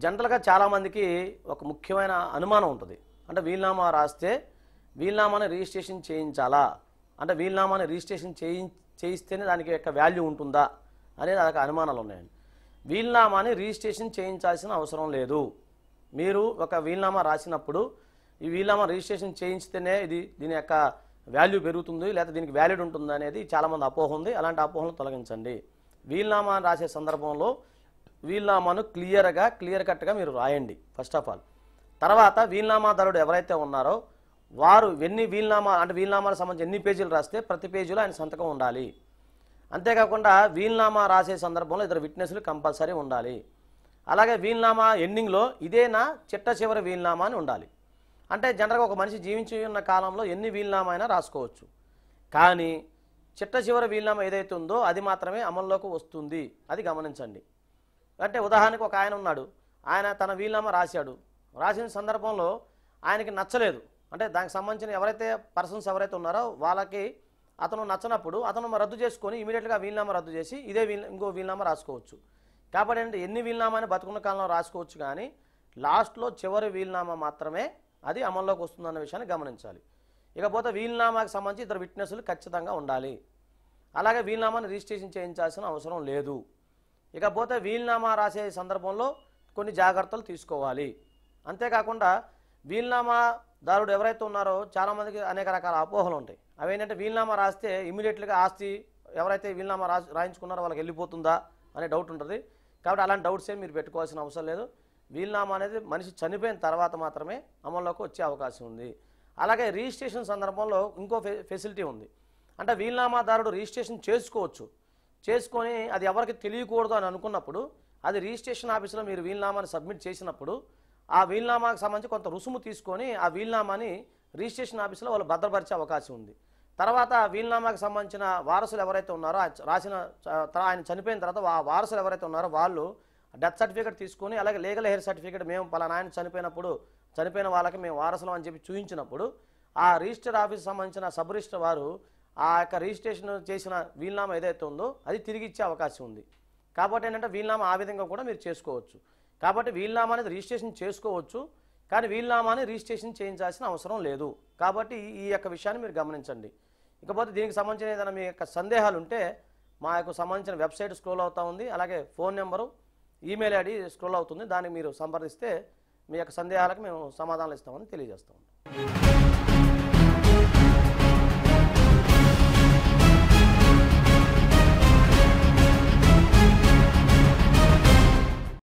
జనరల్గా చాలామందికి ఒక ముఖ్యమైన అనుమానం ఉంటుంది అంటే వీల్నామా రాస్తే వీల్నామాని రిజిస్ట్రేషన్ చేయించాలా అంటే వీల్నామాని రిజిస్ట్రేషన్ చేయి చేయిస్తేనే దానికి యొక్క వాల్యూ ఉంటుందా అనేది అదొక అనుమానాలు ఉన్నాయండి వీల్నామాని రిజిస్ట్రేషన్ చేయించాల్సిన అవసరం లేదు మీరు ఒక వీల్నామా రాసినప్పుడు ఈ వీల్నామా రిజిస్ట్రేషన్ చేయించితేనే ఇది దీని యొక్క వాల్యూ పెరుగుతుంది లేదా దీనికి వ్యాలిడ్ ఉంటుంది అనేది చాలామంది అపోహ ఉంది అలాంటి అపోహలను తొలగించండి వీల్నామా రాసే సందర్భంలో వీల్నామాను క్లియర్గా క్లియర్ కట్గా మీరు రాయండి ఫస్ట్ ఆఫ్ ఆల్ తర్వాత వీల్నామాదారుడు ఎవరైతే ఉన్నారో వారు ఎన్ని వీల్నామా అంటే వీల్నామాలకు సంబంధించి ఎన్ని పేజీలు రాస్తే ప్రతి పేజీలో ఆయన సంతకం ఉండాలి అంతేకాకుండా వీల్నామా రాసే సందర్భంలో ఇద్దరు విట్నెస్లు కంపల్సరీ ఉండాలి అలాగే వీల్నామా ఎండింగ్లో ఇదేనా చిట్ట చివరి వీల్నామా అని ఉండాలి అంటే జనరల్గా ఒక మనిషి జీవించి ఉన్న కాలంలో ఎన్ని వీల్నామా అయినా రాసుకోవచ్చు కానీ చిట్ట చివరి వీల్నామా ఏదైతే ఉందో అది మాత్రమే అమల్లోకి వస్తుంది అది గమనించండి అంటే ఉదాహరణకు ఒక ఆయన ఉన్నాడు ఆయన తన వీల్నామా రాశాడు రాసిన సందర్భంలో ఆయనకి నచ్చలేదు అంటే దానికి సంబంధించిన ఎవరైతే పర్సన్స్ ఎవరైతే ఉన్నారో వాళ్ళకి అతను నచ్చనప్పుడు అతను రద్దు చేసుకొని ఇమీడియట్గా వీల్నామా రద్దు చేసి ఇదే వీల్ ఇంకో వీల్నామా రాసుకోవచ్చు కాబట్టి ఏంటంటే ఎన్ని వీల్నామాని బతుకున్న కాలంలో రాసుకోవచ్చు కానీ లాస్ట్లో చివరి వీల్నామా మాత్రమే అది అమల్లోకి వస్తుందన్న విషయాన్ని గమనించాలి ఇకపోతే వీల్నామాకి సంబంధించి ఇద్దరు విట్నెస్లు ఖచ్చితంగా ఉండాలి అలాగే వీల్నామాని రిజిస్ట్రేషన్ చేయించాల్సిన అవసరం లేదు ఇకపోతే వీల్నామా రాసే సందర్భంలో కొన్ని జాగ్రత్తలు తీసుకోవాలి అంతేకాకుండా వీల్నామా దారుడు ఎవరైతే ఉన్నారో చాలామందికి అనేక రకాల అపోహలు ఉంటాయి అవి ఏంటంటే వీల్నామా రాస్తే ఇమీడియట్గా ఆస్తి ఎవరైతే వీల్నామా రా రాయించుకున్నారో వాళ్ళకి వెళ్ళిపోతుందా అనే డౌట్ ఉంటుంది కాబట్టి అలాంటి డౌట్స్ ఏం మీరు పెట్టుకోవాల్సిన అవసరం లేదు వీల్నామా అనేది మనిషి చనిపోయిన తర్వాత మాత్రమే అమల్లోకి వచ్చే అవకాశం ఉంది అలాగే రిజిస్ట్రేషన్ సందర్భంలో ఇంకో ఫె ఫెసిలిటీ ఉంది అంటే వీల్నామాదారుడు రిజిస్ట్రేషన్ చేసుకోవచ్చు చేసుకొని అది ఎవరికి తెలియకూడదు అని అనుకున్నప్పుడు అది రిజిస్ట్రేషన్ ఆఫీసులో మీరు వీల్నామాని సబ్మిట్ చేసినప్పుడు ఆ వీల్నామాకి సంబంధించి కొంత రుసుము తీసుకొని ఆ వీల్నామాని రిజిస్ట్రేషన్ ఆఫీసులో వాళ్ళు భద్రపరిచే అవకాశం ఉంది తర్వాత ఆ వీల్నామాకి సంబంధించిన వారసులు ఎవరైతే ఉన్నారో ఆ చ- రాసిన చ- త- ఆయన చనిపోయిన తర్వాత ఆ వారసులు ఎవరైతే ఉన్నారో వాళ్ళు డెత్ సర్టిఫికేట్ తీసుకొని అలాగే లీగల్ హెయిర్ సర్టిఫికేట్ మేము పలానా ఆయన చనిపోయినప్పుడు చనిపోయిన వాళ్ళకి మేము వారసులం అని చెప్పి చూపించినప్పుడు ఆ రిజిస్టర్ ఆఫీస్ సంబంధించిన సబ్ రిజిస్టర్ వారు ఆ యొక్క రిజిస్ట్రేషన్ చేసిన వీల్నామా ఏదైతే ఉందో అది తిరిగి ఇచ్చే అవకాశం ఉంది కాబట్టి ఏంటంటే వీల్నామా ఆ విధంగా కూడా మీరు చేసుకోవచ్చు కాబట్టి వీల్నామా అనేది రిజిస్ట్రేషన్ చేసుకోవచ్చు కానీ వీల్నామాని రిజిస్ట్రేషన్ చేయించాల్సిన అవసరం లేదు కాబట్టి ఈ- ఈ యొక్క విషయాన్ని మీరు గమనించండి ఇకపోతే దీనికి సంబంధించిన ఏదైనా మీ యొక్క సందేహాలు ఉంటే మా యొక్క సంబంధించిన వెబ్సైట్ స్క్రోల్ అవుతా ఉంది అలాగే phone number email ID scroll అవుతుంది దానికి మీరు సంప్రదిస్తే మీ యొక్క సందేహాలకు మేము సమాధానాలు ఇస్తామని తెలియజేస్తాం